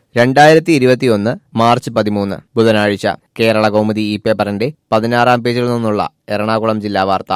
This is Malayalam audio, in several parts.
രണ്ടായിരത്തി ഇരുപത്തിയൊന്ന് മാർച്ച് പതിമൂന്ന് ബുധനാഴ്ച കേരള കൗമുദി ഈ പേപ്പറിന്റെ പതിനാറാം പേജിൽ നിന്നുള്ള എറണാകുളം ജില്ലാ വാർത്ത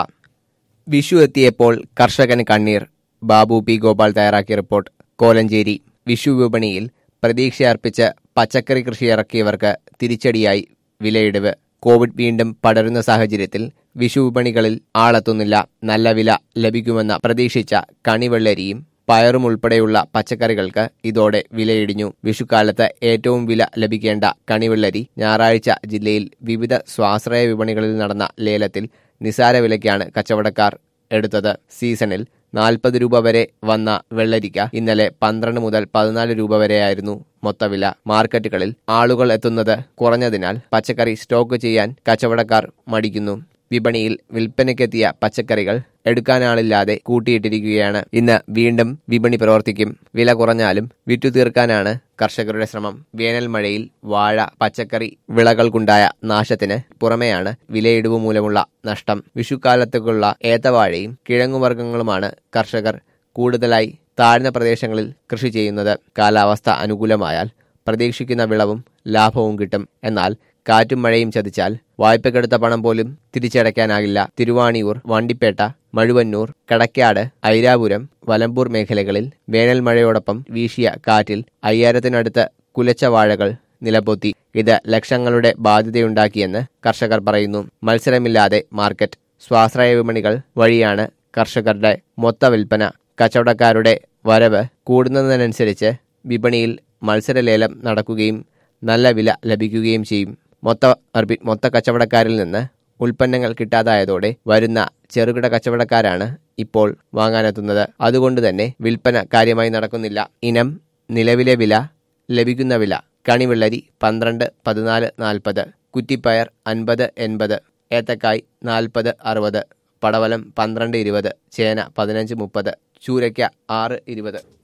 വിഷു എത്തിയപ്പോൾ കർഷകന് കണ്ണീർ ബാബു പി ഗോപാൽ തയ്യാറാക്കിയ റിപ്പോർട്ട് കോലഞ്ചേരി വിഷു വിപണിയിൽ പ്രതീക്ഷയർപ്പിച്ച് പച്ചക്കറി കൃഷി ഇറക്കിയവർക്ക് തിരിച്ചടിയായി വിലയിടിവ് കോവിഡ് വീണ്ടും പടരുന്ന സാഹചര്യത്തിൽ വിഷു വിപണികളിൽ ആളെത്തുന്നില്ല നല്ല വില ലഭിക്കുമെന്ന പ്രതീക്ഷിച്ച കണിവെള്ളരിയും പയറും ഉൾപ്പെടെയുള്ള പച്ചക്കറികൾക്ക് ഇതോടെ വിലയിടിഞ്ഞു വിഷുക്കാലത്ത് ഏറ്റവും വില ലഭിക്കേണ്ട കണിവെള്ളരി ഞായറാഴ്ച ജില്ലയിൽ വിവിധ സ്വാശ്രയ വിപണികളിൽ നടന്ന ലേലത്തിൽ നിസാര വിലയ്ക്കാണ് കച്ചവടക്കാർ എടുത്തത് സീസണിൽ നാൽപ്പത് രൂപ വരെ വന്ന വെള്ളരിക്ക ഇന്നലെ പന്ത്രണ്ട് മുതൽ പതിനാല് രൂപ വരെയായിരുന്നു മൊത്തവില മാർക്കറ്റുകളിൽ ആളുകൾ എത്തുന്നത് കുറഞ്ഞതിനാൽ പച്ചക്കറി സ്റ്റോക്ക് ചെയ്യാൻ കച്ചവടക്കാർ മടിക്കുന്നു വിപണിയിൽ വിൽപ്പനയ്ക്കെത്തിയ പച്ചക്കറികൾ എടുക്കാനാളില്ലാതെ കൂട്ടിയിട്ടിരിക്കുകയാണ് ഇന്ന് വീണ്ടും വിപണി പ്രവർത്തിക്കും വില കുറഞ്ഞാലും വിറ്റു തീർക്കാനാണ് കർഷകരുടെ ശ്രമം വേനൽ മഴയിൽ വാഴ പച്ചക്കറി വിളകൾക്കുണ്ടായ നാശത്തിന് പുറമെയാണ് വിലയിടിവ് മൂലമുള്ള നഷ്ടം വിഷുക്കാലത്തേക്കുള്ള ഏത്തവാഴയും കിഴങ്ങുവർഗ്ഗങ്ങളുമാണ് കർഷകർ കൂടുതലായി താഴ്ന്ന പ്രദേശങ്ങളിൽ കൃഷി ചെയ്യുന്നത് കാലാവസ്ഥ അനുകൂലമായാൽ പ്രതീക്ഷിക്കുന്ന വിളവും ലാഭവും കിട്ടും എന്നാൽ കാറ്റും മഴയും ചതിച്ചാൽ വായ്പക്കെടുത്ത പണം പോലും തിരിച്ചടയ്ക്കാനാകില്ല തിരുവാണിയൂർ വണ്ടിപ്പേട്ട മഴുവന്നൂർ കടക്കാട് ഐരാപുരം വലമ്പൂർ മേഖലകളിൽ വേനൽ മഴയോടൊപ്പം വീശിയ കാറ്റിൽ അയ്യായിരത്തിനടുത്ത് കുലച്ച വാഴകൾ നിലപൊത്തി ഇത് ലക്ഷങ്ങളുടെ ബാധ്യതയുണ്ടാക്കിയെന്ന് കർഷകർ പറയുന്നു മത്സരമില്ലാതെ മാർക്കറ്റ് സ്വാശ്രയ വിപണികൾ വഴിയാണ് കർഷകരുടെ മൊത്ത വിൽപ്പന കച്ചവടക്കാരുടെ വരവ് കൂടുന്നതിനനുസരിച്ച് വിപണിയിൽ മത്സരലേലം നടക്കുകയും നല്ല വില ലഭിക്കുകയും ചെയ്യും മൊത്ത അർബി മൊത്ത കച്ചവടക്കാരിൽ നിന്ന് ഉൽപ്പന്നങ്ങൾ കിട്ടാതായതോടെ വരുന്ന ചെറുകിട കച്ചവടക്കാരാണ് ഇപ്പോൾ വാങ്ങാനെത്തുന്നത് അതുകൊണ്ട് തന്നെ വിൽപ്പന കാര്യമായി നടക്കുന്നില്ല ഇനം നിലവിലെ വില ലഭിക്കുന്ന വില കണിവെള്ളരി പന്ത്രണ്ട് പതിനാല് നാൽപ്പത് കുറ്റിപ്പയർ അൻപത് എൺപത് ഏത്തക്കായ് നാൽപ്പത് അറുപത് പടവലം പന്ത്രണ്ട് ഇരുപത് ചേന പതിനഞ്ച് മുപ്പത് ചൂരയ്ക്ക ആറ് ഇരുപത്